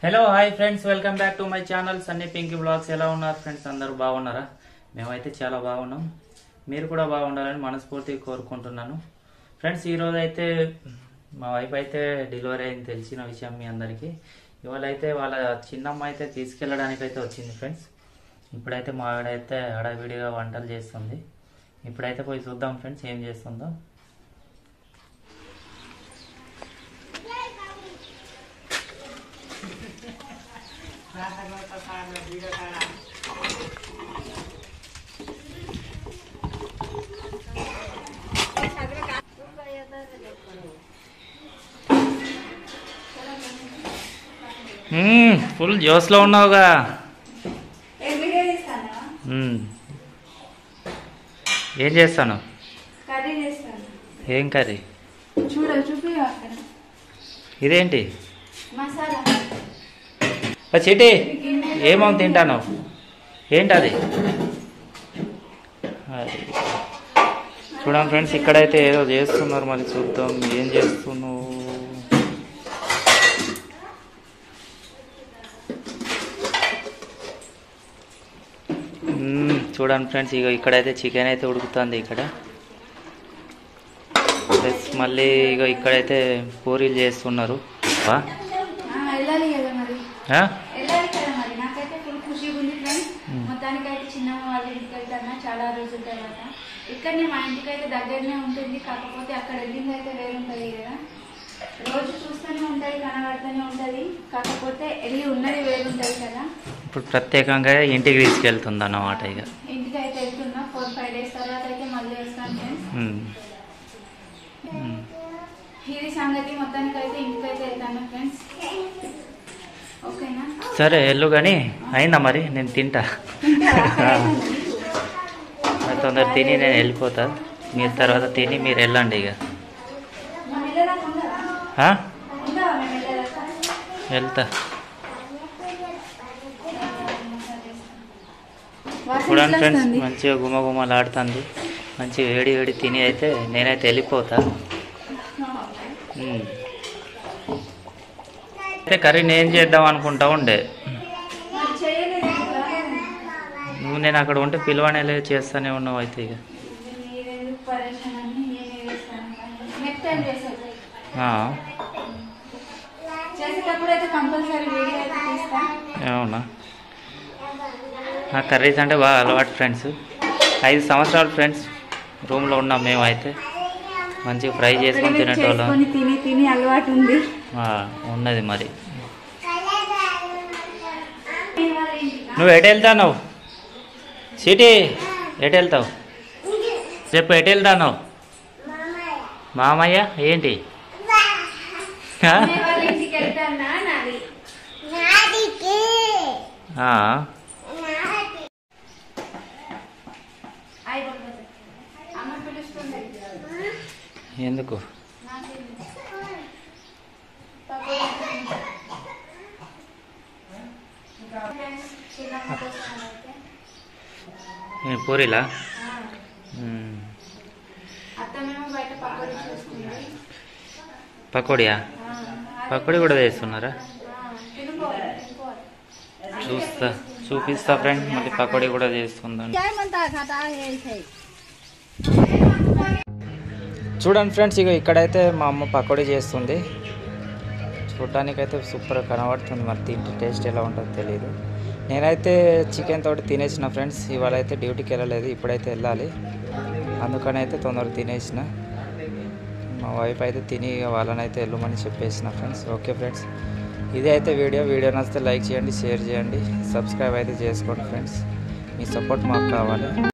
Hello hi friends welcome back to my channel Sunny Pinky blogs ఎలా ఉన్నారు friends అందరూ బాగున్నారా మేమైతే చాలా బాగున్నాం మీరు కూడా బాగుండాలని మనస్ఫూర్తిగా కోరుకుంటున్నాను ఫ్రెండ్స్ ఈరోజు అయితే మా వైఫ్ అయితే డెలివరీ అయింది తెలిసిన విషయం మీ అందరికీ ఇవాళ అయితే వాళ్ళ చిన్నమ్మ అయితే తీసుకెళ్ళడానికి అయితే వచ్చింది ఫ్రెండ్స్ ఇప్పుడైతే మా ఆవిడైతే హడావిడిగా వంటలు చేస్తుంది ఇప్పుడైతే పోయి చూద్దాం ఫ్రెండ్స్ ఏం చేస్తుందో మ్మ్, ఫుల్ జోస్లో ఉన్నావుగా ఏ వీడియో తీస్తానా మ్మ్. ఏం చేస్తాను కర్రీ చేస్తాను ఏం కర్రీ చూడ చూపి అక్కడ ఇదేంటి మసాలా ఆ చిటి ఏమో తింటాను ఏంటది అది. చూడండి ఫ్రెండ్స్ ఇక్కడైతే ఏదో చేస్తున్నారు మరి చూద్దాం ఏం చేస్తున్నావు మ్మ్, చూడండి ఫ్రెండ్స్ ఇక ఇక్కడైతే చికెన్ అయితే ఉడుకుతుంది ఇక్కడ ప్లస్ మళ్ళీ ఇక ఇక్కడైతే పూరీలు చేస్తున్నారు వా ఆ, వెళ్ళాలి కదా మరి ఆ? వెళ్ళాలి కదా మరి నాకైతే ఫుల్ ఖుషిగా ఉంది ఫ్రెండ్స్ మ్మ్. మొత్తానికి అయితే చిన్నమ్మ వాళ్ళ ఇంటికి వెళ్తానా చాలా రోజుల తర్వాత ఇక్కడనే మా ఇంటికి అయితే దగ్గరనే ఉంటుంది కాకపోతే అక్కడ వెళ్ళింది అయితే వేరుంటుంది కదా రోజు చూస్తూనే ఉంటుంది కనబడుతూనే ఉంటుంది కాకపోతే వెళ్ళి ఉన్నది వేరుంటుంది కదా ఇప్పుడు ప్రత్యేకంగా ఇంటికి తీసుకెళ్తుంది అన్నమాట ఇక ఇంటికి అయితే వెళ్తున్నా ఫోర్ ఫైవ్ డేస్ తర్వాత అయితే మళ్ళీ వస్తాను ఫ్రెండ్స్ ఉమ్. ఉమ్. ఇది సంగతి మొత్తానికి అయితే ఇంటికి అయితే వెళ్తాను ఫ్రెండ్స్ ఓకేనా సరే వెళ్ళు కానీ అయిందా మరి నేను తింటా మరి తొందర తిని నేను వెళ్ళిపోతా మీరు తర్వాత తిని మీరు వెళ్ళండి ఇక మనం వెళ్ళదాకా ఉండదా ఆ? ఉండవా మేము వెళ్ళదాకా వెళ్తా వాసన చూడండి ఎట్లా ఫ్రెండ్స్ వస్తుంది? మంచిగా గుమ గుమలాడుతుంది మంచి వేడి వేడి తిని అయితే నేనైతే వెళ్ళిపోతా ఉమ్. అయితే కర్రీ నేను చేద్దాం అనుకుంటా ఉండే మరి చేయలేదు కదా. నువ్వు నేను అక్కడ ఉంటే పిలవనేలే చేస్తానే ఉన్నావు అయితే ఇక మీరెందుకు పరేషాన్ అని నేనే చేస్తాను నెక్స్ట్ టైం చేసేది ఆ, చేసేటప్పుడు అయితే కంపల్సరీ వీడియో అయితే తీస్తా అవునా నా కర్రీస్ అంటే బాగా అలవాటు ఫ్రెండ్స్ ఐదు సంవత్సరాలు ఫ్రెండ్స్ రూమ్లో ఉన్నాం మేము అయితే మంచిగా ఫ్రై చేసుకొని తినేటోళ్ళం చేసుకొని తిని తిని అలవాటు ఉంది ఆ, ఉన్నది మరి నేను వాళ్ళ ఇంటికి నువ్వు ఎటు వెళ్తావు సిటీ ఎటు వెళ్తావు చెప్పు ఎటు వెళ్తాను మామయ్య ఏంటి ఆ? నేను వాళ్ళ ఇంటికి వెళ్తానా నాది ఆ, అయిపోతుంది అమ్మ పిలుస్తుంది ఎందుకు నాకేంటి? పకోడీ తింటా. చిన్నమ్మ కోసం అయితే. ఏ, పూరీలా ఆ. ఉమ్. అత్తమేమో బయట పకోడీ చూస్తుంది పకోడియా ఆ, పకోడీ కూడా చేస్తున్నారా ఆ, తినుకోవాలి తినుకోవాలి చూస్తా చూపిస్తా ఫ్రెండ్ మళ్ళీ పకోడీ కూడా చేస్తుందండి చూడండి ఫ్రెండ్స్ ఇక ఇక్కడైతే మా అమ్మ పకోడీ చేస్తుంది చూడటానికైతే సూపర్ కనబడుతుంది మరి తింటే టేస్ట్ ఎలా ఉంటుందో తెలియదు నేనైతే చికెన్ తోటి తినేసిన ఫ్రెండ్స్ ఇవాళ అయితే డ్యూటీకి వెళ్ళలేదు ఇప్పుడైతే వెళ్ళాలి అందుకని అయితే తొందరగా తినేసిన మా వైఫ్ అయితే తిని ఇక వాళ్ళనైతే వెళ్ళమని చెప్పేసిన ఫ్రెండ్స్ ఓకే ఫ్రెండ్స్ ఇదే అయితే వీడియో వీడియో నచ్చితే లైక్ చేయండి షేర్ చేయండి సబ్స్క్రైబ్ అయితే చేసుకోండి ఫ్రెండ్స్ మీ సపోర్ట్ మాకు కావాలి